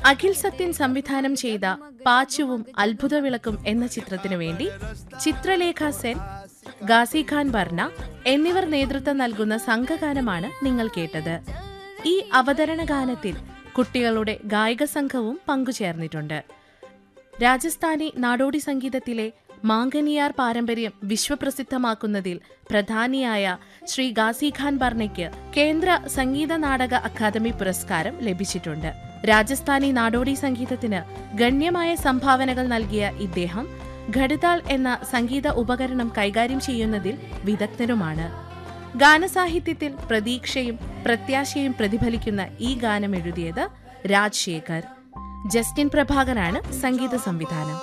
അഖിൽ സത്യൻ സംവിധാനം ചെയ്ത പാച്ചുവും അത്ഭുത വിളക്കും എന്ന ചിത്രത്തിനു വേണ്ടി ചിത്രലേഖ സെൻ ഗാസി ഖാൻ ബർണ എന്നിവർ നേതൃത്വം നൽകുന്ന സംഘഗാനമാണ് നിങ്ങൾ കേട്ടത് ഈ അവതരണ ഗാനത്തിൽ കുട്ടികളുടെ ഗായക സംഘവും പങ്കുചേർന്നിട്ടുണ്ട് രാജസ്ഥാനി നാടോടി സംഗീതത്തിലെ മാംഗനിയാർ പാരമ്പര്യം വിശ്വപ്രസിദ്ധമാക്കുന്നതിൽ പ്രധാനിയായ ശ്രീ ഗാസി ഖാൻ ബർണയ്ക്ക് കേന്ദ്ര സംഗീത നാടക അക്കാദമി പുരസ്കാരം ലഭിച്ചിട്ടുണ്ട് രാജസ്ഥാനി നാടോടി സംഗീതത്തിന് ഗണ്യമായ സംഭാവനകൾ നൽകിയ ഇദ്ദേഹം ഘടിതാൾ എന്ന സംഗീത ഉപകരണം കൈകാര്യം ചെയ്യുന്നതിൽ വിദഗ്ധനുമാണ് ഗാനസാഹിത്യത്തിൽ പ്രതീക്ഷയും പ്രത്യാശയും പ്രതിഫലിക്കുന്ന ഈ ഗാനം എഴുതിയത് രാജ് ശേഖർ ജസ്റ്റിൻ പ്രഭാകരാണ് സംഗീത സംവിധാനം